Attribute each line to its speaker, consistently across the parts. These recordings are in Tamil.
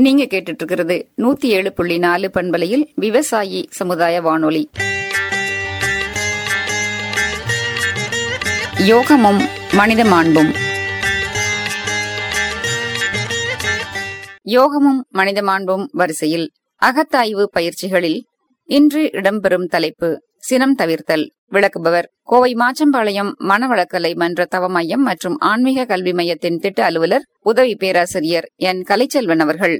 Speaker 1: நீங்க கேட்டுட்டு இருக்கிறது நூத்தி ஏழு புள்ளி நாலு பண்பலையில் விவசாயி சமுதாய வானொலி யோகமும் மனித மாண்பும் யோகமும் மனித மாண்பும் வரிசையில் அகத்தாய்வு பயிற்சிகளில் இன்று இடம்பெறும் தலைப்பு சினம் தவிர்த்தல் விளக்குபவர் கோவை மாச்சம்பாளையம் மனவளக்கலை மன்ற தவ மையம் மற்றும் ஆன்மீக கல்வி மையத்தின் திட்ட அலுவலர் உதவி பேராசிரியர் என் கலைச்செல்வன் அவர்கள்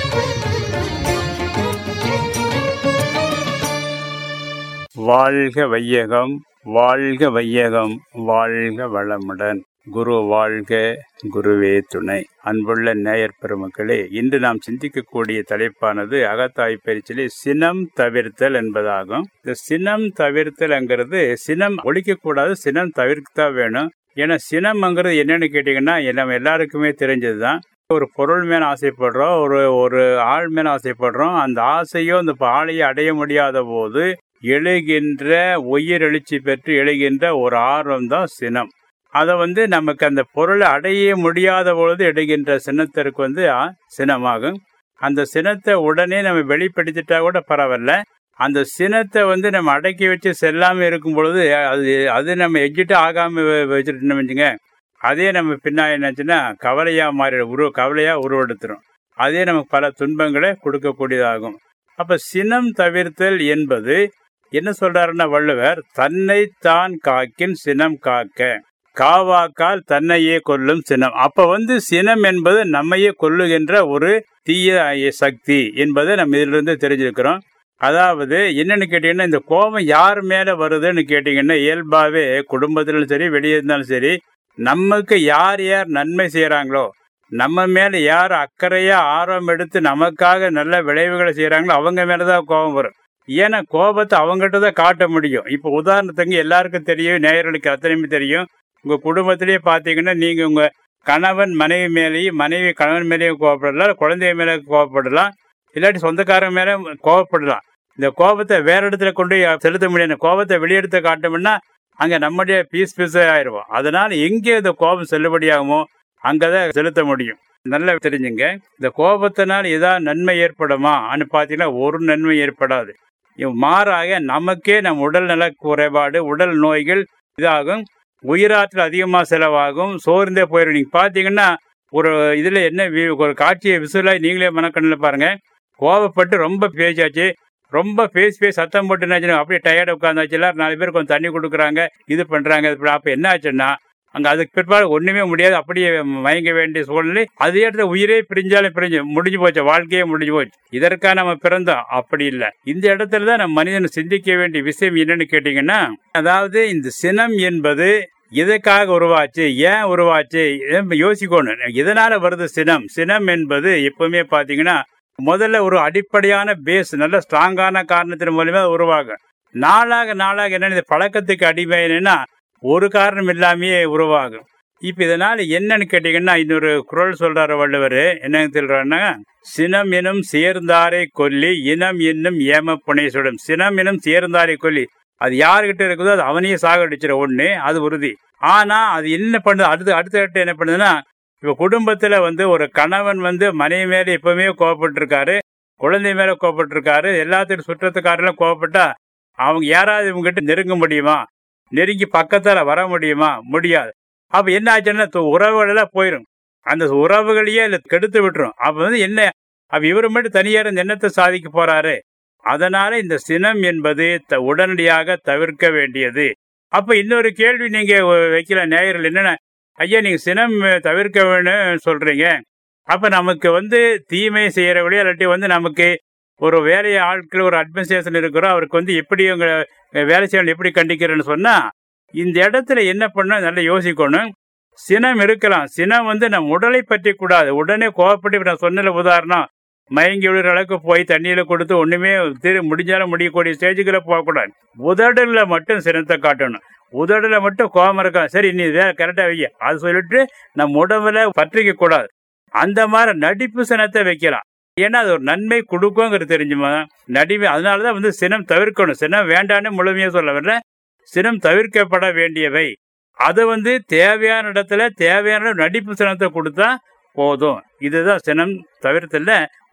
Speaker 2: வாழ்க வையகம் வாழ்க வையகம் வாழ்க வளமுடன் குரு வாழ்க குருவே துணை அன்புள்ள நேயர் பெருமக்களே இன்று நாம் சிந்திக்கக்கூடிய தலைப்பானது அகத்தாய் பயிற்சியிலே சினம் தவிர்த்தல் என்பதாகும் இந்த சினம் தவிர்த்தல்ங்கிறது சினம் ஒழிக்கக்கூடாது சினம் தவிர்க்கத்தா வேணும் ஏன்னா சினம்ங்கிறது என்னன்னு கேட்டீங்கன்னா நம்ம எல்லாருக்குமே தெரிஞ்சதுதான் ஒரு பொருள் மேல ஆசைப்படுறோம் ஒரு ஒரு ஆள் மேல ஆசைப்படுறோம் அந்த ஆசையோ அந்த ஆளையை அடைய முடியாத போது எழுகின்ற உயிர் எழுச்சி பெற்று எழுகின்ற ஒரு ஆர்வம் தான் சினம் அதை வந்து நமக்கு அந்த பொருளை அடைய முடியாத பொழுது எடுக்கின்ற சினத்திற்கு வந்து ஆ, சினமாகும் அந்த சினத்தை உடனே நம்ம வெளிப்படுத்திட்டா கூட பரவாயில்ல அந்த சினத்தை வந்து நம்ம அடக்கி வச்சு செல்லாம இருக்கும் பொழுது அது அது நம்ம எஜிட்டு ஆகாம வ- வச்சுட்டோம்னு வச்சுங்க அதே நம்ம பின்னா என்னாச்சுன்னா கவலையா மாறிடும் உருவ கவலையா உருவெடுத்துரும் அதே நமக்கு பல துன்பங்களை கொடுக்கக்கூடியதாகும் அப்ப சினம் தவிர்த்தல் என்பது என்ன சொல்றாருன்னா வள்ளுவர் தன்னை தான் காக்கின் சினம் காக்க காவாக்கால் தன்னையே கொல்லும் சினம் அப்ப வந்து சினம் என்பது நம்மையே கொல்லுகின்ற ஒரு தீய சக்தி என்பதை நம்ம இதிலிருந்து தெரிஞ்சிருக்கிறோம் அதாவது என்னன்னு கேட்டீங்கன்னா இந்த கோபம் யார் மேல வருதுன்னு கேட்டீங்கன்னா இயல்பாவே குடும்பத்திலும் சரி வெளியே இருந்தாலும் சரி நமக்கு யார் யார் நன்மை செய்யறாங்களோ நம்ம மேல யார் அக்கறையா ஆர்வம் எடுத்து நமக்காக நல்ல விளைவுகளை செய்யறாங்களோ அவங்க மேலதான் கோபம் வரும் ஏன்னா கோபத்தை அவங்ககிட்ட தான் காட்ட முடியும் இப்போ உதாரணத்துக்கு எல்லாருக்கும் தெரியும் நேயர்களுக்கு அத்தனையுமே தெரியும் உங்க குடும்பத்திலேயே பாத்தீங்கன்னா நீங்க உங்க கணவன் மனைவி மேலேயும் மனைவி கணவன் மேலேயும் கோவப்படலாம் குழந்தைய மேலே கோவப்படலாம் இல்லாட்டி சொந்தக்காரங்க மேலே கோவப்படலாம் இந்த கோபத்தை வேற இடத்துல கொண்டு போய் செலுத்த முடியாது கோபத்தை வெளியெடுத்து காட்டோம்னா அங்க நம்முடைய பீஸ் பீஸ் ஆயிடுவோம் அதனால எங்கே இந்த கோபம் செல்லுபடியாகுமோ அங்கதான் செலுத்த முடியும் நல்லா தெரிஞ்சுங்க இந்த கோபத்தினால் ஏதாவது நன்மை ஏற்படுமான்னு பார்த்தீங்கன்னா ஒரு நன்மை ஏற்படாது இவ் மாறாக நமக்கே நம் உடல் நல குறைபாடு உடல் நோய்கள் இதாகும் உயிராற்றல் அதிகமாக செலவாகும் சோர்ந்தே போயிடும் நீங்கள் பார்த்தீங்கன்னா ஒரு இதில் என்ன வி- ஒரு காட்சியை விசுவலாக நீங்களே மனக்கண்ணில் பாருங்க கோவப்பட்டு ரொம்ப பேசாச்சு ரொம்ப பேசி பேசி சத்தம் போட்டு என்னாச்சுன்னா அப்படியே டயர்டு உட்காந்தாச்சு எல்லாரும் நாலு பேர் கொஞ்சம் தண்ணி கொடுக்குறாங்க இது பண்ணுறாங்க இது அப்போ என்ன ஆச்சுன்னா அங்கே அதுக்கு பிற்பாடு ஒன்றுமே முடியாது அப்படியே மயங்க வேண்டிய சூழ்நிலை அதே இடத்துல உயிரே பிரிஞ்சாலும் பிரிஞ்சு முடிஞ்சு போச்சு வாழ்க்கையே முடிஞ்சு போச்சு இதற்காக நம்ம பிறந்தோம் அப்படி இல்லை இந்த இடத்துல தான் நம்ம மனிதன் சிந்திக்க வேண்டிய விஷயம் என்னன்னு கேட்டீங்கன்னா அதாவது இந்த சினம் என்பது எதுக்காக உருவாச்சு ஏன் உருவாச்சு இதை யோசிக்கணும் எதனால வருது சினம் சினம் என்பது எப்பவுமே பாத்தீங்கன்னா முதல்ல ஒரு அடிப்படையான பேஸ் நல்ல ஸ்ட்ராங்கான காரணத்தின் மூலியமா அது உருவாகும் நாளாக நாளாக என்ன இந்த பழக்கத்துக்கு அடிமை என்னன்னா ஒரு காரணம் இல்லாமையே உருவாகும் இப்ப இதனால என்னன்னு கேட்டீங்கன்னா இன்னொரு குரல் சொல்றாரு வள்ளுவர் என்ன சொல்றாருன்னா சினம் எனும் சேர்ந்தாரை கொல்லி இனம் என்னும் ஏம புனை சுடும் சினம் எனும் சேர்ந்தாரை கொல்லி அது யாருகிட்ட இருக்குதோ அது அவனையே சாகடிச்சிட ஒண்ணு அது உறுதி ஆனா அது என்ன பண்ணுது அடுத்து அடுத்த கட்ட என்ன பண்ணுதுன்னா இப்ப குடும்பத்துல வந்து ஒரு கணவன் வந்து மனைவி மேல எப்பவுமே கோவப்பட்டிருக்காரு குழந்தை மேல கோவப்பட்டிருக்காரு எல்லாத்துக்கும் சுற்றத்துக்காரெல்லாம் கோவப்பட்டா அவங்க யாராவது இவங்க கிட்ட நெருங்க முடியுமா நெருங்கி பக்கத்தால வர முடியுமா முடியாது அப்ப என்ன ஆச்சுன்னா து- உறவுகள் எல்லாம் போயிடும் அந்த உறவுகளையே இல்ல கெடுத்து விட்டுரும் அப்ப வந்து என்ன அப்ப இவரு மட்டும் தனியா இருந்து என்னத்தை சாதிக்க போறாரு அதனால இந்த சினம் என்பது த- உடனடியாக தவிர்க்க வேண்டியது அப்ப இன்னொரு கேள்வி நீங்க வ- வைக்கல நேயர்கள் என்னன்னா ஐயா நீங்க சினம் தவிர்க்க வேணும்னு சொல்றீங்க அப்ப நமக்கு வந்து தீமை செய்யற வழியா இல்லாட்டி வந்து நமக்கு ஒரு வேலையை ஆட்கள் ஒரு அட்மினிஸ்ட்ரேஷன் இருக்கிறோம் அவருக்கு வந்து எப்படி உங்க வேலை செய்யணும் எப்படி கண்டிக்கிறேன்னு சொன்னா இந்த இடத்துல என்ன பண்ண நல்லா யோசிக்கணும் சினம் இருக்கலாம் சினம் வந்து நம்ம உடலை பற்றி கூடாது உடனே கோவப்பட்டு இப்ப நான் சொன்னல உதாரணம் மயங்கி விழுற அளவுக்கு போய் தண்ணியில கொடுத்து ஒண்ணுமே திரு முடிஞ்சாலும் முடியக்கூடிய ஸ்டேஜுக்குள்ள போகக்கூடாது உதடுல மட்டும் சினத்தை காட்டணும் உதடுல மட்டும் கோபம் இருக்கலாம் சரி நீ வேற கரெக்டா வைக்க அது சொல்லிட்டு நம்ம உடம்புல பற்றிக்க கூடாது அந்த மாதிரி நடிப்பு சினத்தை வைக்கலாம் ஏன்னா அது ஒரு நன்மை கொடுக்குங்கிறது தெரிஞ்சுமா நடிப்பு அதனாலதான் வந்து சினம் தவிர்க்கணும் சினம் வேண்டான்னு முழுமையா சொல்ல வரல சினம் தவிர்க்கப்பட வேண்டியவை அது வந்து தேவையான இடத்துல தேவையான நடிப்பு சினத்தை கொடுத்தா போதும் இதுதான் சினம் தவிர்த்தல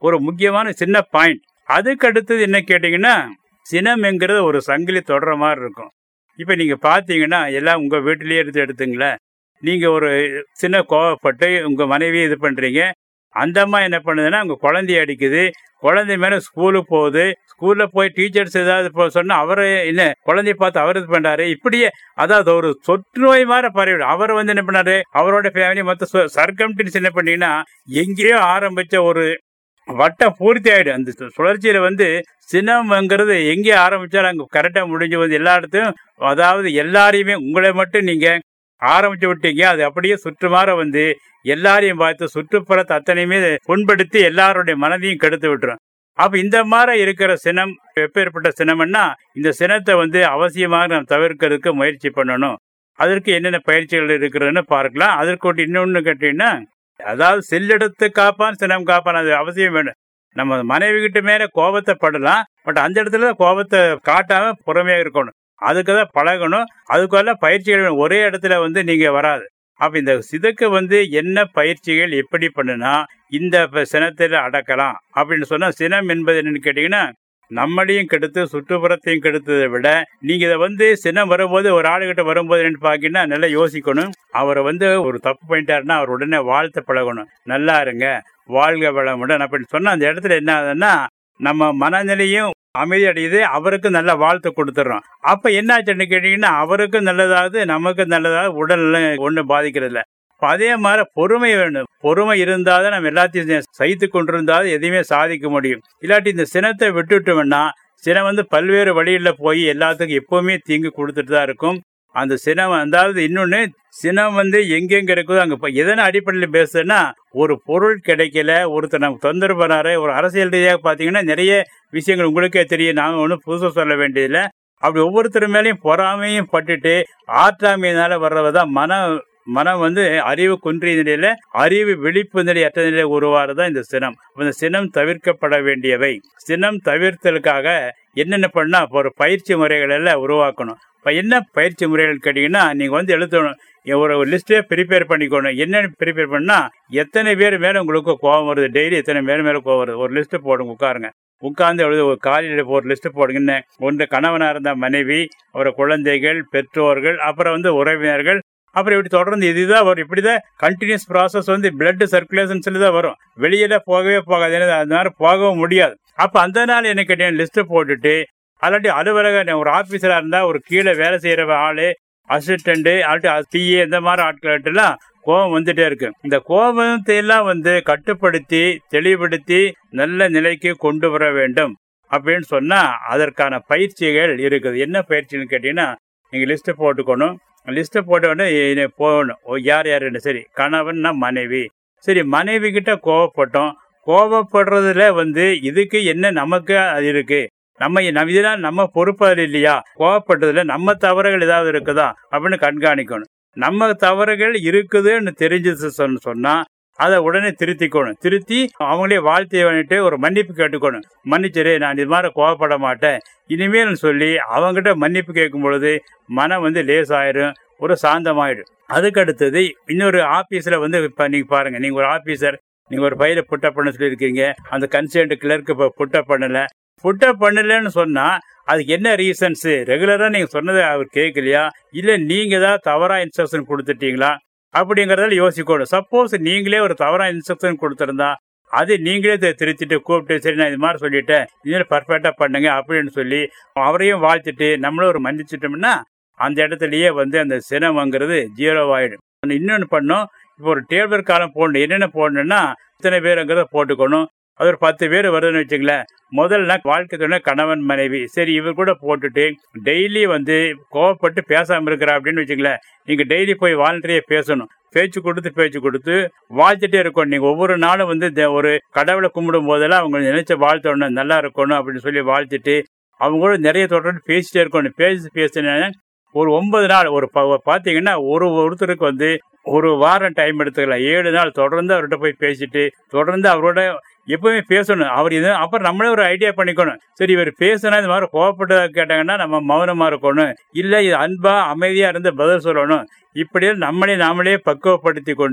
Speaker 2: ஒரு முக்கியமான சின்ன பாயிண்ட் அதுக்கு அடுத்தது என்ன கேட்டீங்கன்னா சினம்ங்கிறது ஒரு சங்கிலி தொடர மாதிரி இருக்கும் இப்போ நீங்கள் பார்த்தீங்கன்னா எல்லாம் உங்கள் வீட்டிலேயே எடுத்து எடுத்துங்களேன் நீங்கள் ஒரு சின்ன கோவப்பட்டு உங்கள் மனைவி இது பண்ணுறீங்க அந்த அம்மா என்ன பண்ணுதுன்னா உங்கள் குழந்தைய அடிக்குது குழந்தை மேலே ஸ்கூலுக்கு போகுது ஸ்கூலில் போய் டீச்சர்ஸ் ஏதாவது இப்போ சொன்னால் அவரை என்ன குழந்தைய பார்த்து அவர் இது பண்ணுறாரு இப்படியே அதாவது ஒரு சொற்று நோய் மாதிரி பரவி அவர் வந்து என்ன பண்ணாரு அவரோட ஃபேமிலி மொத்த சர்க்கம்டின்ஸ் என்ன பண்ணீங்கன்னா எங்கேயோ ஆரம்பிச்ச ஒரு வட்டம் பூர்த்தி ஆயிடும் அந்த சு- சுழற்சியில வந்து சினம்ங்கிறது எங்கே ஆரம்பிச்சாலும் அங்கே கரெக்டாக முடிஞ்சு வந்து எல்லா இடத்தையும் அதாவது எல்லாரையுமே உங்களை மட்டும் நீங்க ஆரம்பிச்சு விட்டீங்க அது அப்படியே சுற்றுமாற வந்து எல்லாரையும் பார்த்து சுற்றுப்புறத்தை அத்தனையுமே புண்படுத்தி எல்லாருடைய மனதையும் கெடுத்து விட்டுரும் அப்ப இந்த மாதிரி இருக்கிற சினம் எப்பேற்பட்ட சினம்னா இந்த சினத்தை வந்து அவசியமாக நாம் தவிர்க்கிறதுக்கு முயற்சி பண்ணணும் அதற்கு என்னென்ன பயிற்சிகள் இருக்கிறதுன்னு பார்க்கலாம் அதற்கு ஒரு இன்னொன்னு கேட்டீங்கன்னா அதாவது செல்லெடுத்து காப்பான் சினம் காப்பான் அது அவசியம் வேணும் நம்ம மனைவி கிட்ட மேல கோபத்தை படலாம் பட் அந்த இடத்துல தான் கோபத்தை காட்டாம பொறுமையா இருக்கணும் அதுக்கு தான் பழகணும் அதுக்கெல்லாம் பயிற்சிகள் வேணும். ஒரே இடத்துல வந்து நீங்க வராது அப்ப இந்த சிதுக்கு வந்து என்ன பயிற்சிகள் எப்படி பண்ணுனா இந்த ப- சினத்தில் அடக்கலாம் அப்படின்னு சொன்னா சினம் என்பது என்னன்னு கேட்டீங்கன்னா நம்மளையும் கெடுத்து சுற்றுப்புறத்தையும் கெடுத்ததை விட நீங்க இதை வந்து சினம் வரும்போது ஒரு ஆளுகிட்ட வரும்போது என்னன்னு பாத்தீங்கன்னா நல்லா யோசிக்கணும் அவரை வந்து ஒரு தப்பு பண்ணிட்டாருன்னா அவர் உடனே வாழ்த்து பழகணும் நல்லா இருங்க வாழ்க வளமுடன் அப்படின்னு சொன்னா அந்த இடத்துல என்ன ஆகுதுன்னா நம்ம மனநிலையும் அமைதி அடையுது அவருக்கு நல்ல வாழ்த்து கொடுத்துட்றோம் அப்ப என்னாச்சுன்னு கேட்டீங்கன்னா அவருக்கும் நல்லதாவது நமக்கும் நல்லதாவது உடல்ல ஒன்றும் பாதிக்கிறது இல்ல அப்ப அதே மாதிரி பொறுமை வேணும் பொறுமை இருந்தாதான் நம்ம எல்லாத்தையும் சகித்து கொண்டிருந்தால் எதையுமே சாதிக்க முடியும் இல்லாட்டி இந்த சினத்தை விட்டுட்டோம்னா சினம் வந்து பல்வேறு வழிகளில் போய் எல்லாத்துக்கும் எப்பவுமே தீங்கு கொடுத்துட்டு தான் இருக்கும் அந்த சினம் அதாவது இன்னொன்னு சினம் வந்து எங்கெங்க இருக்குதோ அங்க போய் எதன அடிப்படையில் பேசுதுன்னா ஒரு பொருள் கிடைக்கல ஒருத்தர் நமக்கு தொந்தரவு பண்ணாரு ஒரு அரசியல் ரீதியாக பார்த்தீங்கன்னா நிறைய விஷயங்கள் உங்களுக்கே தெரியும் நாங்கள் ஒன்றும் புதுசாக சொல்ல வேண்டியதில்லை அப்படி ஒவ்வொருத்தர் மேலேயும் பொறாமையும் பட்டுட்டு ஆற்றாமையினால வர்றவதான் மன மனம் வந்து அறிவு குன்றிய நிலையில அறிவு விழிப்பு நிலை அற்ற நிலையில உருவாறதான் இந்த சினம் அப்ப இந்த சினம் தவிர்க்கப்பட வேண்டியவை சினம் தவிர்த்தலுக்காக என்னென்ன பண்ணா இப்ப ஒரு பயிற்சி முறைகள் எல்லாம் உருவாக்கணும் இப்ப என்ன பயிற்சி முறைகள் கேட்டீங்கன்னா நீங்க வந்து எழுதணும் ஒரு லிஸ்டே ப்ரிப்பேர் பண்ணிக்கணும் என்னென்ன ப்ரிப்பேர் பண்ணா எத்தனை பேர் மேல உங்களுக்கு கோபம் வருது டெய்லி எத்தனை பேர் மேல கோபம் வருது ஒரு லிஸ்ட் போடுங்க உட்காருங்க உட்கார்ந்து எழுத ஒரு காலையில் ஒரு லிஸ்ட் போடுங்கன்னு ஒன்று கணவனா இருந்த மனைவி அப்புறம் குழந்தைகள் பெற்றோர்கள் அப்புறம் வந்து உறவினர்கள் அப்புறம் இப்படி தொடர்ந்து இதுதான் வரும் இப்படிதான் கண்டினியூஸ் ப்ராசஸ் வந்து பிளட் சர்க்குலேஷன்ஸ்ல தான் வரும் வெளியில போகவே போகாது ஏன்னா அது மாதிரி போகவும் முடியாது அப்ப அந்த நாள் என்ன கேட்டேன் லிஸ்ட் போட்டுட்டு அல்லாட்டி அலுவலக ஒரு ஆபீசரா இருந்தா ஒரு கீழே வேலை செய்யற ஆளு அசிஸ்டண்ட் அல்லாட்டி பிஏ இந்த மாதிரி ஆட்கள்கிட்டலாம் கோபம் வந்துட்டே இருக்கு இந்த கோபத்தை எல்லாம் வந்து கட்டுப்படுத்தி தெளிவுபடுத்தி நல்ல நிலைக்கு கொண்டு வர வேண்டும் அப்படின்னு சொன்னா அதற்கான பயிற்சிகள் இருக்குது என்ன பயிற்சின்னு கேட்டீங்கன்னா நீங்க லிஸ்ட் போட்டுக்கணும் லிஸ்ட் போட்ட உடனே இனி போகணும் ஓ, யார் யாருன்னு சரி கணவன்னா மனைவி சரி மனைவி கிட்ட கோவப்பட்டோம் கோவப்படுறதுல வந்து இதுக்கு என்ன நமக்கு அது இருக்கு நம்ம நம்ம இதெல்லாம் நம்ம பொறுப்பு அதில் இல்லையா கோவப்பட்டதுல நம்ம தவறுகள் ஏதாவது இருக்குதா அப்படின்னு கண்காணிக்கணும் நம்ம தவறுகள் இருக்குதுன்னு தெரிஞ்சது சொன்ன சொன்னா அதை உடனே திருத்திக்கணும் திருத்தி அவங்களே வாழ்த்தி பண்ணிட்டு ஒரு மன்னிப்பு கேட்டுக்கணும் மன்னிச்சிரு நான் இது மாதிரி கோவப்பட மாட்டேன் இனிமேல் சொல்லி அவங்ககிட்ட மன்னிப்பு கேட்கும் பொழுது மனம் வந்து லேசாயிரும் ஒரு சாந்தமாயிடும் அதுக்கு அடுத்தது இன்னொரு ஆபீஸ்ல வந்து இப்ப நீங்க பாருங்க நீங்க ஒரு ஆபீசர் நீங்க ஒரு ஃபைல புட்டப் பண்ண சொல்லியிருக்கீங்க அந்த கன்சர்ன்ட் கிளர்க்கு இப்போ புட்டப் பண்ணல புட்டப் பண்ணலன்னு சொன்னா அதுக்கு என்ன ரீசன்ஸ் ரெகுலரா நீங்க சொன்னதை அவர் கேட்கலையா இல்ல நீங்க ஏதாவது தவறா இன்ஸ்ட்ரக்ஷன் கொடுத்துட்டீங்களா அப்படிங்கறதால யோசிக்கணும் சப்போஸ் நீங்களே ஒரு தவறா இன்ஸ்ட்ரக்ஷன் கொடுத்திருந்தா அது நீங்களே தி- திருத்திட்டு கூப்பிட்டு சரி நான் இது மாதிரி சொல்லிட்டேன் இனிமேல் பர்ஃபெக்டா பண்ணுங்க அப்படின்னு சொல்லி அவரையும் வாழ்த்துட்டு நம்மளும் ஒரு மன்னிச்சிட்டோம்னா அந்த இடத்துலயே வந்து அந்த சினம்ங்கிறது ஜீரோ ஆயிடும் இன்னொன்று பண்ணோம் இப்போ ஒரு டேபிள் காலம் போடணும் என்னென்ன போடணும்னா இத்தனை பேருங்கிறத போட்டுக்கணும் அது ஒரு பத்து பேர் வருதுன்னு வச்சுங்களேன் முதல்ல வாழ்க்கை துணை கணவன் மனைவி சரி இவர் கூட போட்டுட்டு டெய்லி வந்து கோவப்பட்டு பேசாம இருக்கிறா அப்படின்னு வச்சுங்களேன் நீங்க டெய்லி போய் வாலண்டரியா பேசணும் பேச்சு கொடுத்து பேச்சு கொடுத்து வாழ்த்துட்டே இருக்கணும் நீங்க ஒவ்வொரு நாளும் வந்து இந்த ஒரு கடவுளை கும்பிடும் போதெல்லாம் அவங்க நினைச்ச வாழ்த்தணும் நல்லா இருக்கணும் அப்படின்னு சொல்லி வாழ்த்துட்டு அவங்க கூட நிறைய தொடர்ந்து பேசிட்டே இருக்கணும் பேசி பேசின ஒரு ஒன்பது நாள் ஒரு ப- பாத்தீங்கன்னா ஒரு ஒருத்தருக்கு வந்து ஒரு வாரம் டைம் எடுத்துக்கலாம் ஏழு நாள் தொடர்ந்து அவர்கிட்ட போய் பேசிட்டு தொடர்ந்து அவரோட எப்பவுமே பேசணும் அவர் இது அப்புறம் நம்மளே ஒரு ஐடியா பண்ணிக்கணும் சரி இவர் பேசினா இந்த மாதிரி கோவப்பட்டதா கேட்டாங்கன்னா நம்ம மௌனமா இருக்கணும் இல்ல இது அன்பா அமைதியா இருந்து பதில் சொல்லணும் இப்படியே நம்மளே நாமளே பக்குவப்படுத்தி கொண்டு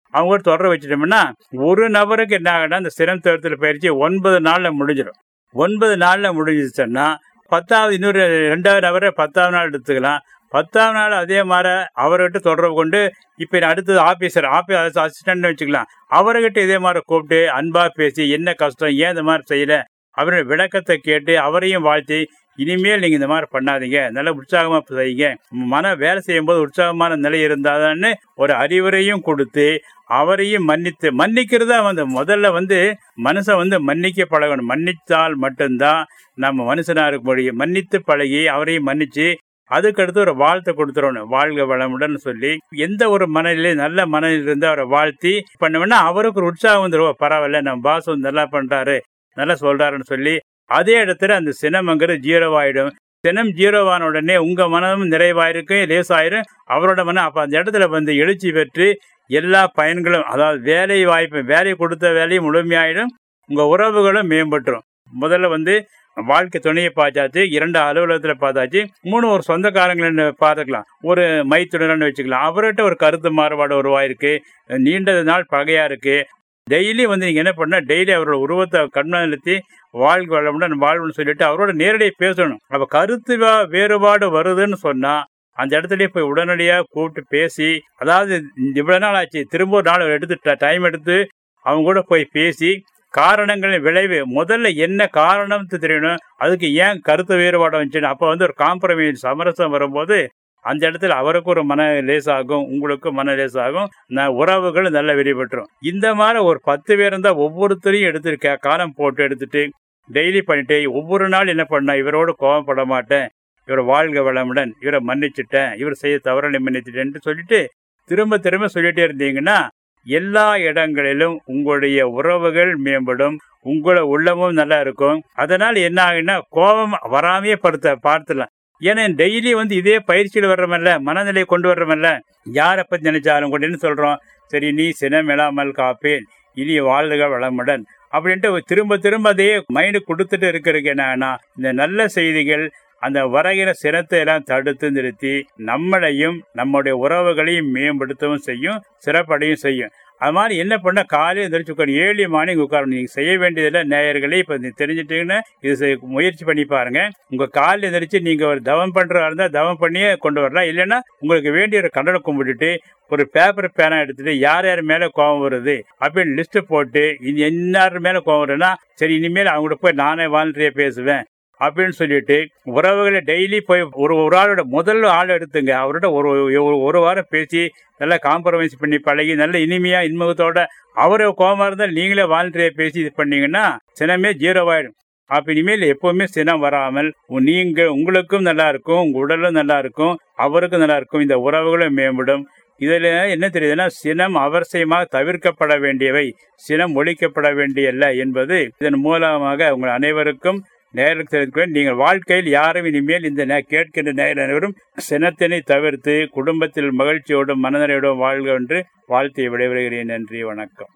Speaker 2: அவங்க கூட தொடர வச்சுட்டோம்னா ஒரு நபருக்கு என்ன ஆகுனா அந்த சிரம் தவிர்த்தல் பயிற்சி ஒன்பது நாள்ல முடிஞ்சிடும் ஒன்பது நாள்ல முடிஞ்சிச்சுன்னா பத்தாவது இன்னொரு ரெண்டாவது நபரை பத்தாவது நாள் எடுத்துக்கலாம் பத்தாவது நாள் அதே மாதிரி அவர்கிட்ட தொடர்பு கொண்டு இப்போ அடுத்தது ஆபீசர் ஆபீஸ் அசிஸ்டன்ட் வச்சுக்கலாம் அவர்கிட்ட இதே மாதிரி கூப்பிட்டு அன்பா பேசி என்ன கஷ்டம் ஏன் இந்த மாதிரி செய்யல அவருடைய விளக்கத்தை கேட்டு அவரையும் வாழ்த்தி இனிமேல் நீங்க இந்த மாதிரி பண்ணாதீங்க நல்ல உற்சாகமா செய்யுங்க மன வேலை செய்யும் போது உற்சாகமான நிலை இருந்தாதான்னு ஒரு அறிவுரையும் கொடுத்து அவரையும் மன்னித்து மன்னிக்கிறதா வந்து முதல்ல வந்து மனுஷன் வந்து மன்னிக்க பழகணும் மன்னித்தால் மட்டும்தான் நம்ம மனுஷனா இருக்க முடியும் மன்னித்து பழகி அவரையும் மன்னிச்சு அதுக்கடுத்து ஒரு வாழ்த்தை கொடுத்துடணும் வாழ்க வளமுடன் சொல்லி எந்த ஒரு மனநிலை நல்ல மனநிலை இருந்து அவரை வாழ்த்தி பண்ணோம்னா அவருக்கு ஒரு உற்சாகம் வந்துடும் பரவாயில்ல நம்ம பாஸ் வந்து நல்லா பண்றாரு நல்லா சொல்றாருன்னு சொல்லி அதே இடத்துல அந்த சினம்ங்கிறது ஜீரோவாயிடும் சினம் ஜீரோவான உடனே உங்க மனமும் நிறைவாயிருக்கும் லேசாயிரும் அவரோட மனம் அப்ப அந்த இடத்துல வந்து எழுச்சி பெற்று எல்லா பயன்களும் அதாவது வேலை வாய்ப்பு வேலை கொடுத்த வேலையும் முழுமையாயிடும் உங்க உறவுகளும் மேம்பட்டுரும் முதல்ல வந்து வாழ்க்கை துணையை பார்த்தாச்சு இரண்டு அலுவலகத்தில் பார்த்தாச்சு மூணு ஒரு சொந்தக்காரங்களை பார்த்துக்கலாம் ஒரு மைத்துடன் வச்சுக்கலாம் அவர்கிட்ட ஒரு கருத்து மாறுபாடு உருவாயிருக்கு நீண்ட நாள் பகையா இருக்கு டெய்லி வந்து நீங்க என்ன பண்ண டெய்லி அவரோட உருவத்தை கண்ணெழுத்தி வாழ்க வளமுடன் வாழ்வுன்னு சொல்லிட்டு அவரோட நேரடியாக பேசணும் அப்ப கருத்து வேறுபாடு வருதுன்னு சொன்னா அந்த இடத்துலயே போய் உடனடியாக கூப்பிட்டு பேசி அதாவது இவ்வளவு நாள் ஆச்சு திரும்ப ஒரு நாள் எடுத்து டைம் எடுத்து அவங்க கூட போய் பேசி காரணங்களின் விளைவு முதல்ல என்ன காரணம்னு தெரியணும் அதுக்கு ஏன் கருத்து வேறுபாடு வந்துச்சுன்னு அப்போ வந்து ஒரு காம்ப்ரமைஸ் சமரசம் வரும்போது அந்த இடத்துல அவருக்கு ஒரு மன லேசாகும் உங்களுக்கும் மன லேசாகும் உறவுகள் நல்ல வெளிப்பட்டுரும் இந்த மாதிரி ஒரு பத்து பேர் இருந்தால் ஒவ்வொருத்தரையும் எடுத்துருக்க காலம் போட்டு எடுத்துட்டு டெய்லி பண்ணிட்டு ஒவ்வொரு நாள் என்ன பண்ண இவரோடு கோபப்பட மாட்டேன் இவர் வாழ்க வளமுடன் இவரை மன்னிச்சுட்டேன் இவர் செய்ய தவறனை மன்னிச்சுட்டேன்ட்டு சொல்லிட்டு திரும்ப திரும்ப சொல்லிட்டே இருந்தீங்கன்னா எல்லா இடங்களிலும் உங்களுடைய உறவுகள் மேம்படும் உங்களோட உள்ளமும் நல்லா இருக்கும் அதனால் என்ன ஆகுன்னா கோபம் வராமையே படுத்த பார்த்துலாம் ஏன்னா டெய்லி வந்து இதே பயிற்சியில் வர்றமல்ல மனநிலை கொண்டு வர்றமல்ல யாரை பற்றி நினைச்சாலும் கொண்டு என்ன சொல்றோம் சரி நீ சினம் இல்லாமல் காப்பேன் இனி வாழ்க வளமுடன் அப்படின்ட்டு திரும்ப திரும்ப அதே மைண்டு கொடுத்துட்டு இருக்கிறதுக்கு என்னன்னா இந்த நல்ல செய்திகள் அந்த வரைகிற சிரத்தை எல்லாம் தடுத்து நிறுத்தி நம்மளையும் நம்முடைய உறவுகளையும் மேம்படுத்தவும் செய்யும் சிறப்படையும் செய்யும் அது மாதிரி என்ன பண்ண காலையில் எந்திரிச்சு உட்காரு ஏழு மார்னிங் உட்காரணும் நீங்க செய்ய வேண்டியதில்லை நேயர்களே இப்ப தெரிஞ்சுட்டீங்கன்னா இது முயற்சி பண்ணி பாருங்க உங்க காலையில் எந்திரிச்சு நீங்க ஒரு தவம் பண்றதா இருந்தா தவம் பண்ணியே கொண்டு வரலாம் இல்லைன்னா உங்களுக்கு வேண்டிய ஒரு கண்டனை கும்பிட்டுட்டு ஒரு பேப்பர் பேனா எடுத்துட்டு யார் யார் மேல கோவம் வருது அப்படின்னு லிஸ்ட் போட்டு இனி எல்லாரும் மேல கோவம் வருதுன்னா சரி இனிமேல் அவங்கள்ட்ட போய் நானே வாலண்டியா பேசுவேன் அப்படின்னு சொல்லிட்டு உறவுகளை டெய்லி போய் ஒரு ஒரு ஆளோட முதல் ஆள் எடுத்துங்க அவரோட ஒரு ஒரு வாரம் பேசி நல்லா காம்ப்ரமைஸ் பண்ணி பழகி நல்ல இனிமையா இன்முகத்தோட அவரை கோபமா இருந்தால் நீங்களே வாலண்டியா பேசி இது பண்ணீங்கன்னா சினமே ஜீரோவாயிடும் அப்ப இனிமேல் எப்பவுமே சினம் வராமல் நீங்க உங்களுக்கும் நல்லா இருக்கும் உங்க உடலும் நல்லா இருக்கும் அவருக்கும் நல்லா இருக்கும் இந்த உறவுகளும் மேம்படும் இதுல என்ன தெரியுதுன்னா சினம் அவசியமாக தவிர்க்கப்பட வேண்டியவை சினம் ஒழிக்கப்பட வேண்டியல்ல என்பது இதன் மூலமாக உங்கள் அனைவருக்கும் நேருக்கு தெரிவிக்கிறேன் நீங்கள் வாழ்க்கையில் யாரும் இனிமேல் இந்த கேட்கின்ற நேர அனைவரும் சினத்தினை தவிர்த்து குடும்பத்தில் மகிழ்ச்சியோடும் மனநிலையோடும் வாழ்க என்று வாழ்த்தி விடைபெறுகிறேன் நன்றி வணக்கம்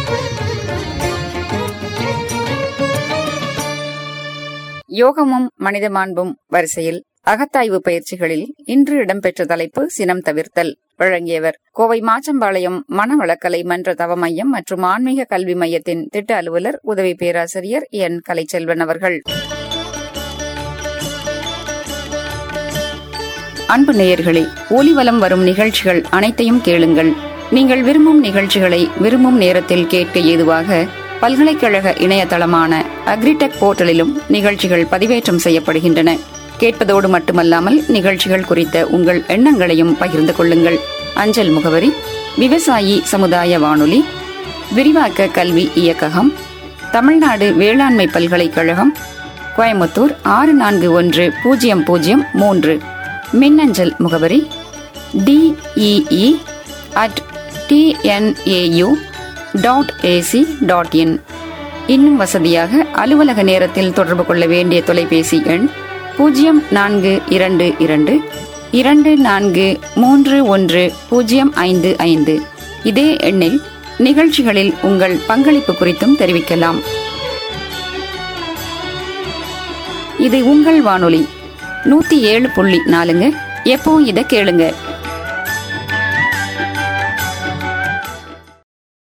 Speaker 1: யோகமும் மனித மாண்பும் வரிசையில் அகத்தாய்வு பயிற்சிகளில் இன்று இடம்பெற்ற தலைப்பு சினம் தவிர்த்தல் வழங்கியவர் கோவை மாச்சம்பாளையம் மனவளக்கலை மன்ற தவ மையம் மற்றும் ஆன்மீக கல்வி மையத்தின் திட்ட அலுவலர் உதவி பேராசிரியர் என் கலைச்செல்வன் அவர்கள் அன்பு நேயர்களே ஒலிவலம் வரும் நிகழ்ச்சிகள் அனைத்தையும் கேளுங்கள் நீங்கள் விரும்பும் நிகழ்ச்சிகளை விரும்பும் நேரத்தில் கேட்க ஏதுவாக பல்கலைக்கழக இணையதளமான அக்ரிடெக் போர்ட்டலிலும் நிகழ்ச்சிகள் பதிவேற்றம் செய்யப்படுகின்றன கேட்பதோடு மட்டுமல்லாமல் நிகழ்ச்சிகள் குறித்த உங்கள் எண்ணங்களையும் பகிர்ந்து கொள்ளுங்கள் அஞ்சல் முகவரி விவசாயி சமுதாய வானொலி விரிவாக்க கல்வி இயக்ககம் தமிழ்நாடு வேளாண்மை பல்கலைக்கழகம் கோயம்புத்தூர் ஆறு நான்கு ஒன்று பூஜ்ஜியம் பூஜ்ஜியம் மூன்று மின்னஞ்சல் முகவரி D E E at T N A U dot A C dot in இன்னும் வசதியாக அலுவலக நேரத்தில் தொடர்பு கொள்ள வேண்டிய தொலைபேசி எண் பூஜ்ஜியம் நான்கு இரண்டு இரண்டு இரண்டு நான்கு மூன்று ஒன்று பூஜ்ஜியம் ஐந்து ஐந்து இதே எண்ணில் நிகழ்ச்சிகளில் உங்கள் பங்களிப்பு குறித்தும் தெரிவிக்கலாம் இது உங்கள் வானொலி நூத்தி ஏழு புள்ளி நாலுங்க எப்போ இதை கேளுங்க